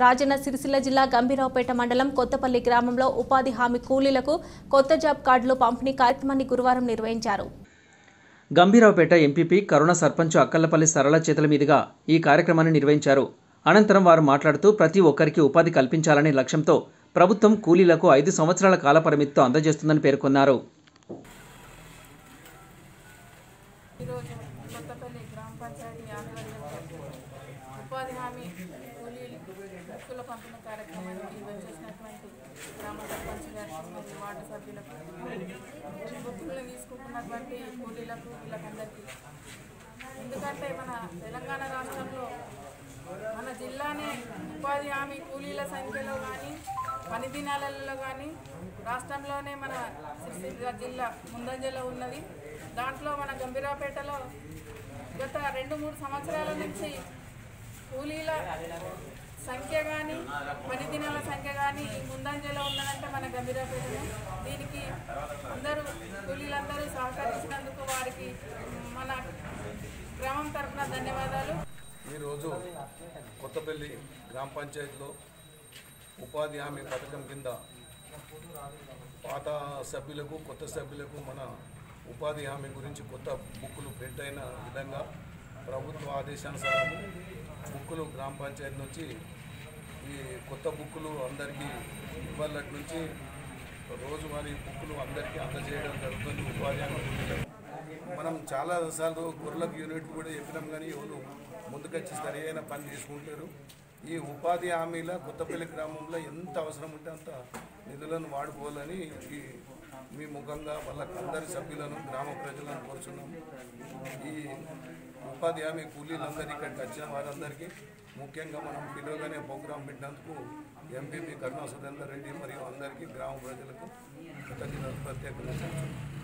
రాజన్న సిరిసిల్ల జిల్లా గంభీరావుపేట మండలం కొత్తపల్లి గ్రామంలో ఉపాధి హామీ కూలీలకు కొత్త జాబ్ కార్డులు పంపిణీ కార్యక్రమాన్ని గురువారం నిర్వహించారు గంభీరావుపేట ఎంపీపీ కరుణ సర్పంచ్ అక్కల్లపల్లి సరళ చేతుల మీదుగా ఈ కార్యక్రమాన్ని నిర్వహించారు అనంతరం వారు మాట్లాడుతూ ప్రతి ఒక్కరికి ఉపాధి కల్పించాలనే లక్ష్యంతో ప్రభుత్వం కూలీలకు ఐదు సంవత్సరాల కాలపరిమితితో అందజేస్తుందని పేర్కొన్నారు ఈరోజు కొత్తపల్లి గ్రామ పంచాయతీ ఆధ్వర్యంలో ఉపాధి హామీ కూలీలు బుక్కుల పంపిణీ కార్యక్రమానికి వచ్చేసినటువంటి గ్రామ సర్పంచ్ గారికి మరియు వార్డు సభ్యులకు బుక్కులను తీసుకుంటున్నటువంటి కూలీలకు వీళ్ళకందరికీ ఎందుకంటే మన తెలంగాణ రాష్ట్రంలో మన జిల్లానే ఉపాధి హామీ కూలీల సంఖ్యలో కానీ పని దినాలలో కానీ రాష్ట్రంలోనే మన సిరిసిల్ల జిల్లా ముందంజలో ఉన్నది దాంట్లో మన గంభీరాపేటలో గత రెండు మూడు సంవత్సరాల నుంచి కూలీల సంఖ్య కానీ పని దినాల సంఖ్య కానీ ముందంజలో ఉన్నదంటే మన గంభీరాపేటలో దీనికి అందరూ కూలీలందరూ సహకరించినందుకు వారికి మన గ్రామం తరఫున ధన్యవాదాలు ఈరోజు కొత్తపల్లి గ్రామ పంచాయతీలో ఉపాధి హామీ పథకం కింద పాత సభ్యులకు కొత్త సభ్యులకు మన ఉపాధి హామీ గురించి కొత్త బుక్కులు ప్రింట్ అయిన విధంగా ప్రభుత్వ ఆదేశానుసారము బుక్కులు గ్రామ పంచాయతీ నుంచి ఈ కొత్త బుక్కులు అందరికీ ఇవ్వాలటి నుంచి రోజువారీ బుక్కులు అందరికీ అందజేయడం జరుగుతుంది ఉపాధి హామీ కూలీలకు. మనం చాలా సార్లు గొర్రెలకు యూనిట్ కూడా చెప్పినాం కానీ ఎవరు ముందుకొచ్చి సరైన పని చేసుకుంటారు ఈ ఉపాధి హామీల కొత్తపల్లి గ్రామంలో ఎంత అవసరం ఉంటే అంత నిధులను వాడుకోవాలని ఈ మీ ముఖంగా వాళ్ళకి అందరి సభ్యులను గ్రామ ప్రజలను కోరుచున్నాము ఈ ఉపాధి హామీ కూలీలందరూ ఇక్కడికి వచ్చిన వారందరికీ ముఖ్యంగా మనం పిలువగానే ప్రోగ్రాం పెట్టినందుకు ఎంపీపీ కరుణా సురేందర్ రెడ్డి మరియు అందరికీ గ్రామ ప్రజలకు కృతజ్ఞతలు ప్రత్యేకంగా తెలుపుతున్నాం